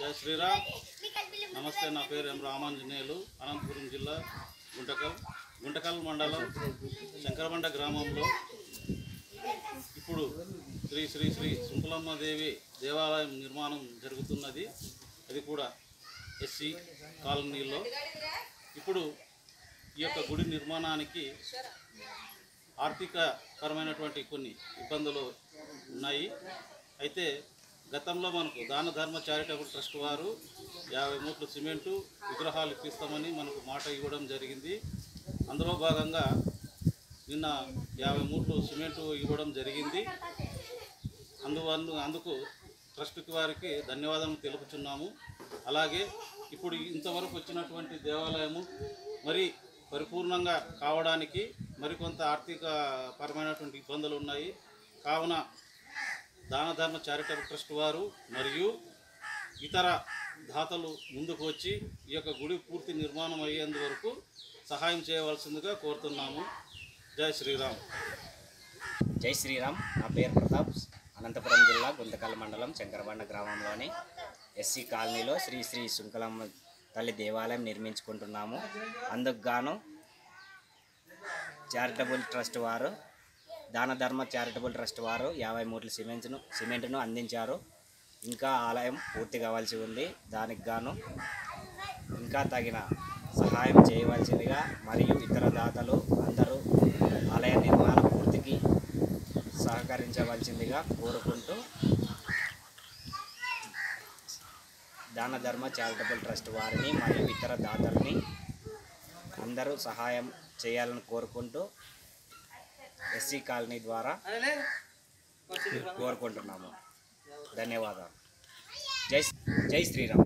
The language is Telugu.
జై శ్రీరామ్ నమస్తే నా పేరు ఎం రామాంజనేయులు అనంతపురం జిల్లా గుంటకల్ గుంటకల్ మండలం శంకరబండ గ్రామంలో ఇప్పుడు శ్రీ శ్రీ శ్రీ సుంకులమ్మ దేవి దేవాలయం నిర్మాణం జరుగుతున్నది అది కూడా ఎస్సీ కాలనీలో ఇప్పుడు ఈ యొక్క గుడి నిర్మాణానికి ఆర్థిక పరమైనటువంటి కొన్ని ఇబ్బందులు ఉన్నాయి అయితే గతంలో మనకు దాన ధర్మ చారిటబుల్ ట్రస్ట్ వారు యాభై మూట్లు సిమెంటు విగ్రహాలు ఇప్పిస్తామని మనకు మాట ఇవ్వడం జరిగింది అందులో భాగంగా నిన్న యాభై మూట్లు సిమెంటు ఇవ్వడం జరిగింది అందువల్ల అందుకు ట్రస్ట్కి వారికి ధన్యవాదాలు తెలుపుచున్నాము అలాగే ఇప్పుడు ఇంతవరకు వచ్చినటువంటి దేవాలయము మరి పరిపూర్ణంగా కావడానికి మరికొంత ఆర్థిక పరమైనటువంటి ఇబ్బందులు ఉన్నాయి కావున దాన ధర్మ చారిటబుల్ ట్రస్ట్ వారు మరియు ఇతర దాతలు ముందుకు వచ్చి ఈ యొక్క గుడి పూర్తి నిర్మాణం అయ్యేందు వరకు సహాయం చేయవలసిందిగా కోరుతున్నాము జై శ్రీరామ్ జై శ్రీరామ్ నా పేరు ప్రతాప్ అనంతపురం జిల్లా గుంతకల్ మండలం శంకరబండ గ్రామంలోని ఎస్సీ కాలనీలో శ్రీ శ్రీ శుంకలమ్మ తల్లి దేవాలయం నిర్మించుకుంటున్నాము అందుకు గాను చారిటబుల్ ట్రస్ట్ వారు దాన ధర్మ చారిటబుల్ ట్రస్ట్ వారు యాభై మూట్ల సిమెంట్ను సిమెంట్ను అందించారు ఇంకా ఆలయం పూర్తి కావాల్సి ఉంది దానికి గాను ఇంకా తగిన సహాయం చేయవలసిందిగా మరియు ఇతర దాతలు అందరూ ఆలయ నిర్మాణ పూర్తికి సహకరించవలసిందిగా కోరుకుంటూ దాన ధర్మ చారిటబుల్ ట్రస్ట్ వారిని మరియు ఇతర దాతల్ని అందరూ సహాయం చేయాలని కోరుకుంటూ ఎస్సీ కాలనీ ద్వారా కోరుకుంటున్నాము ధన్యవాదాలు జై జై శ్రీరామ్